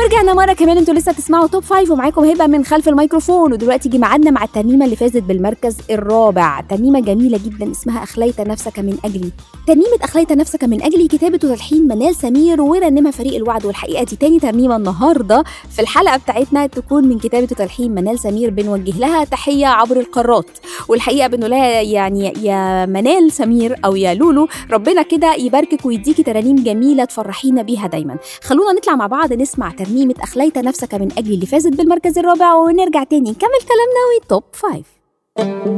ورجعنا مرة كمان انتوا لسه تسمعوا توب فايف ومعاكم هبة من خلف الميكروفون ودلوقتي جه ميعادنا مع الترنيمة اللي فازت بالمركز الرابع ترنيمة جميلة جدا اسمها أخليت نفسك من أجلي ترنيمة أخليت نفسك من أجلي كتابة وتلحين منال سمير ورنمها فريق الوعد والحقيقة دي تاني ترنيمة النهاردة في الحلقة بتاعتنا تكون من كتابة وتلحين منال سمير بنوجه لها تحية عبر القارات والحقيقة بنقول لها يعني يا منال سمير أو يا لولو ربنا كده يباركك ويديكي ترانيم جميلة تفرحينا بيها دايما خلونا نطلع مع بعض نسمع ترنيمة أخليت نفسك من أجلي اللي فازت بالمركز الرابع ونرجع تاني نكمل كلامنا وتوب فايف